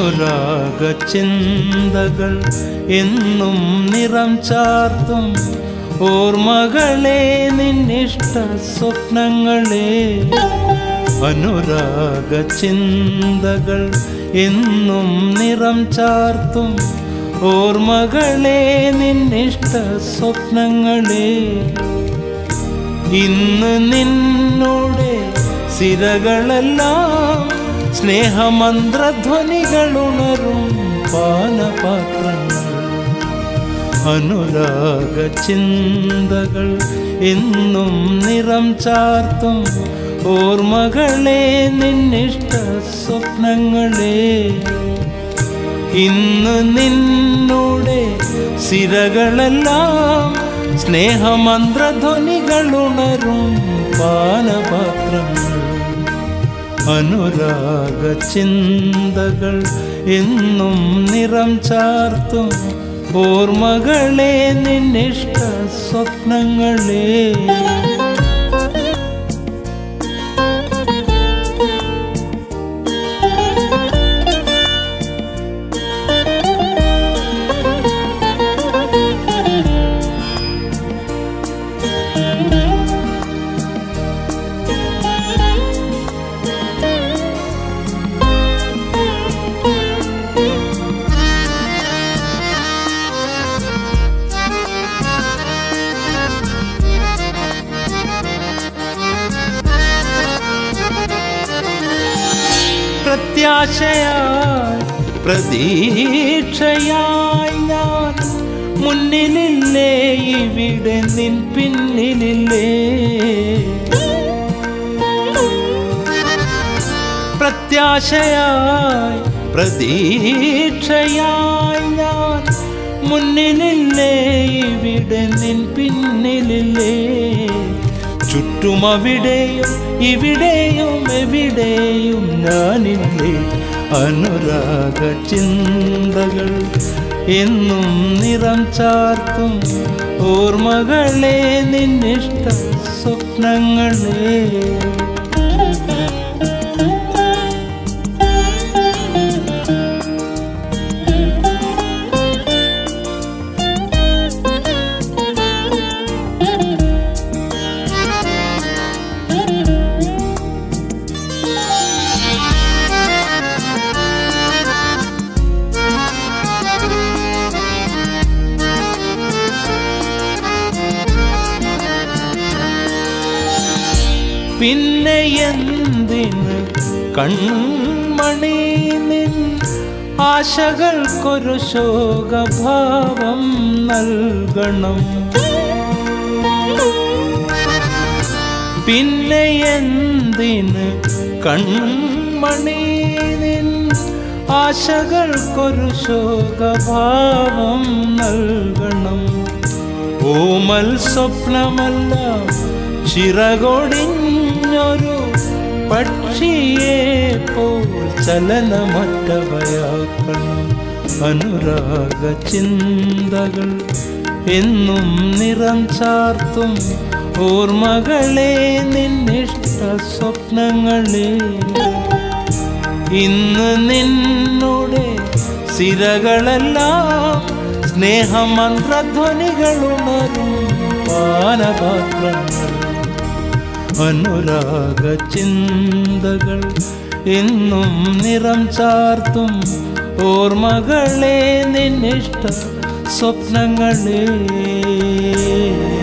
അനുരാഗ ചിന്തകൾ എന്നും നിറം ചാർത്തും ഓർമ്മകളെ നിന്നിഷ്ട സ്വപ്നങ്ങളെ അനുരാഗ ചിന്തകൾ എന്നും നിറം ചാർത്തും ഓർമ്മകളെ നിന്നിഷ്ട സ്വപ്നങ്ങളെ ഇന്ന് നിന്നോടെ സിരകളെല്ലാം സ്നേഹമന്ത്രധ്വനികൾ ഉണരും പാനപാത്രങ്ങൾ അനുരാഗ ചിന്തകൾ എന്നും നിറം ചാർത്തും ഓർമ്മകളെ നിന്നിഷ്ട സ്വപ്നങ്ങളെ ഇന്ന് നിന്നോടെ സിരകളെല്ലാം സ്നേഹമന്ത്രധ്വനികൾ ഉണരും പാനപാത്രങ്ങൾ അനുരാഗ ചിന്തകൾ എന്നും നിറം ചാർത്തും ഓർമ്മകളെ നിന്നിഷ്ട സ്വപ്നങ്ങളെ പ്രത്യാശയായി പ്രതീക്ഷയായി ഞാൻ മുന്നിലില്ലേ ഇവിടെ നിൻ പിന്നിലില്ലേ പ്രത്യാശയായി പ്രതീക്ഷയായി ഞാൻ മുന്നിലില്ലേ ഇവിടെ നിൻ പിന്നിലില്ലേ ചുറ്റും അവിടെയും ഇവിടെയും എവിടെയും ഞാനില്ലേ അനുരാഗ ചിന്തകൾ എന്നും നിറം ചാർത്തും ഓർമ്മകളെ നിന്നിഷ്ട സ്വപ്നങ്ങളെ പിന്നെ എന്തിന് കൺമണി നിൻ ആശകൾക്കൊരു ശോകഭാവം നൽകണം പിന്നെ എന്തിന് കൺമണി നിൻ ആശകൾക്കൊരു ശോകഭാവം നൽകണം ഓമൽ സ്വപ്നമല്ല ചിറകൊടിഞ്ഞൊരു പക്ഷിയെ പോൽ ചലനമറ്റവയാക്കണം അനുരാഗ ചിന്തകൾ എന്നും നിറം ചാർത്തും ഓർമ്മകളെ നിന്നിഷ്ട സ്വപ്നങ്ങളെ ഇന്ന് നിന്നോടെ സിരകളെല്ലാം സ്നേഹമന്ത്രധ്വനികൾ ഉണരും പാനപാത്രങ്ങൾ അനുരാഗ ചിന്തകൾ എന്നും നിറം ചാർത്തും ഓർമ്മകളെ നിന്നിഷ്ട സ്വപ്നങ്ങളെ